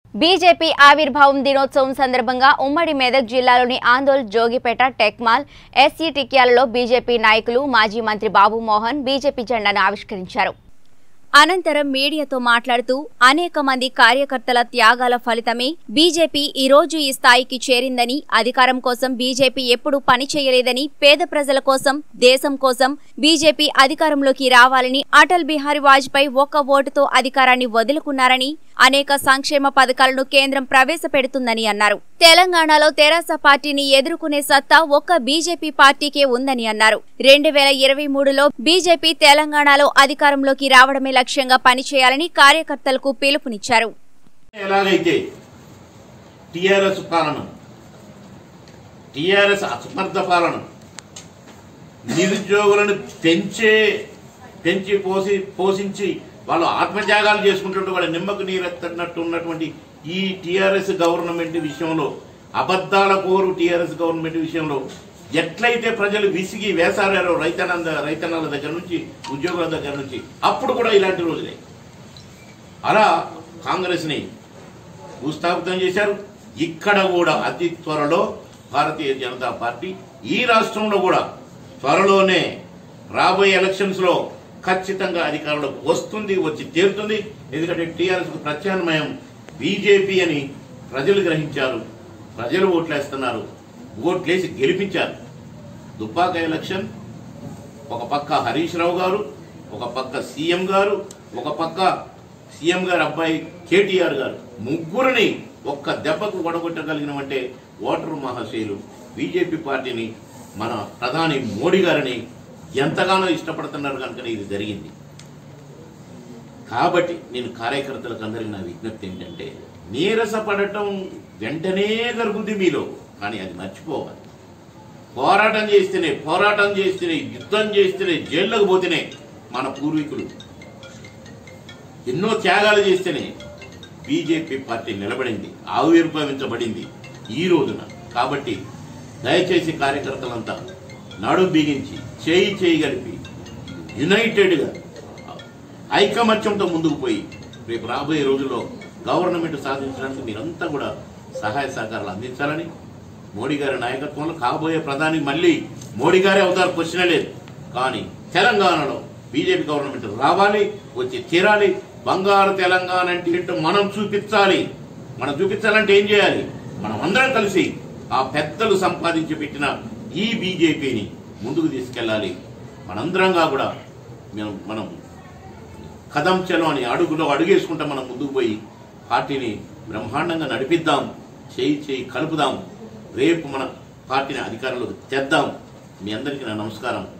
BJP ఆవిర్భావం దినోత్సవం సందర్భంగా ఉమ్మడి మెదక్ జిల్లాలోని ఆందోళ్ జోగిపేట టెక్మాల్ ఎస్సీ టిక్యాలలో బీజేపీ నాయకులు మాజీ మంత్రి బాబు మోహన్ బీజేపీ జెండాను ఆవిష్కరించారు అనంతరం మీడియాతో మాట్లాడుతూ అనేక మంది కార్యకర్తల త్యాగాల ఫలితమే బీజేపీ ఈ రోజు ఈ స్థాయికి చేరిందని అధికారం కోసం బీజేపీ ఎప్పుడూ పని చేయలేదని పేద ప్రజల కోసం దేశం కోసం బీజేపీ అధికారంలోకి రావాలని అటల్ బిహారీ వాజ్పేయి ఒక్క ఓటుతో అధికారాన్ని వదులుకున్నారని అనేక సంక్షేమ పథకాలను కేంద్రం ప్రవేశపెడుతుందని అన్నారు తెలంగాణలో తెరాస పార్టీని ఎదుర్కొనే సత్తా ఒక్క బీజేపీ పార్టీకే ఉందని అన్నారు రెండు వేల ఇరవై మూడులో బీజేపీ తెలంగాణలో అధికారంలోకి రావడమే లక్ష్యంగా పనిచేయాలని కార్యకర్తలకు పిలుపునిచ్చారు ఎలాగైతే టిఆర్ఎస్ పాలన టిఆర్ఎస్ అసమర్థ పాలన నిరుద్యోగులను పెంచే పెంచి పోసి పోషించి వాళ్ళు ఆత్మత్యాగాలు చేసుకుంటుంటే వాళ్ళ నిమ్మకు నీరెత్తనట్టు ఉన్నటువంటి ఈ టిఆర్ఎస్ గవర్నమెంట్ విషయంలో అబద్ధాల కోరు టిఆర్ఎస్ గవర్నమెంట్ విషయంలో ఎట్లయితే ప్రజలు విసిగి వేసారారో రైతన్న రైతన్నల దగ్గర నుంచి ఉద్యోగుల దగ్గర నుంచి అప్పుడు కూడా ఇలాంటి రోజులే అలా కాంగ్రెస్ని భూస్థాపితం చేశారు ఇక్కడ కూడా అతి త్వరలో భారతీయ జనతా పార్టీ ఈ రాష్ట్రంలో కూడా త్వరలోనే రాబోయే ఎలక్షన్స్ లో ఖచ్చితంగా అధికారంలోకి వస్తుంది వచ్చి తీరుతుంది ఎందుకంటే టీఆర్ఎస్ కు ప్రత్యామ్నాయం బీజేపీ అని ప్రజలు గ్రహించారు ప్రజలు ఓట్లేస్తున్నారు ఓట్లేసి గెలిపించారు దుబ్బాక ఎలక్షన్ ఒక పక్క హరీష్ రావు గారు ఒక పక్క సీఎం గారు ఒక పక్క సీఎం గారు అబ్బాయి కేటీఆర్ గారు ముగ్గురిని ఒక్క దెబ్బకు ఒడగొట్టగలిగినమంటే ఓటరు మహాశయులు బీజేపీ పార్టీని మన ప్రధాని మోడీ గారిని ఎంతగానో ఇష్టపడుతున్నారు కనుక ఇది జరిగింది కాబట్టి నేను కార్యకర్తలకు అందరికీ నా విజ్ఞప్తి ఏంటంటే నీరసపడటం వెంటనే జరుగుద్ది మీలో కానీ అది మర్చిపోవాలి పోరాటం చేస్తేనే పోరాటం చేస్తేనే యుద్ధం చేస్తేనే జైల్లోకి పోతేనే మన పూర్వీకులు ఎన్నో త్యాగాలు చేస్తేనే బీజేపీ పార్టీ నిలబడింది ఆవిర్భవించబడింది ఈ రోజున కాబట్టి దయచేసి కార్యకర్తలంతా నడు బిగించి చేయి చేయి కలిపి యునైటెడ్గా ఐకమత్యంతో ముందుకు పోయి రేపు రాబోయే రోజుల్లో గవర్నమెంట్ సాధించడానికి మీరంతా కూడా సహాయ సహకారాలు అందించాలని మోడీ గారి నాయకత్వంలో కాబోయే ప్రధాని మళ్ళీ మోడీ గారే అవుతారు క్వశ్చనే లేదు కానీ తెలంగాణలో బీజేపీ గవర్నమెంట్ రావాలి వచ్చి తీరాలి బంగారు తెలంగాణ అంటే ఏంటో మనం చూపించాలి మనం చూపించాలంటే ఏం చేయాలి మనం అందరం కలిసి ఆ పెద్దలు సంపాదించి పెట్టిన ఈ బీజేపీని ముందుకు తీసుకెళ్ళాలి మనందరంగా కూడా మనం మనం కదం చలో అని అడుగులో అడుగేసుకుంటా మనం ముందుకు పోయి పార్టీని బ్రహ్మాండంగా నడిపిద్దాం చేయి చేయి కలుపుదాం రేపు మన పార్టీని అధికారంలోకి తెద్దాం మీ అందరికీ నా నమస్కారం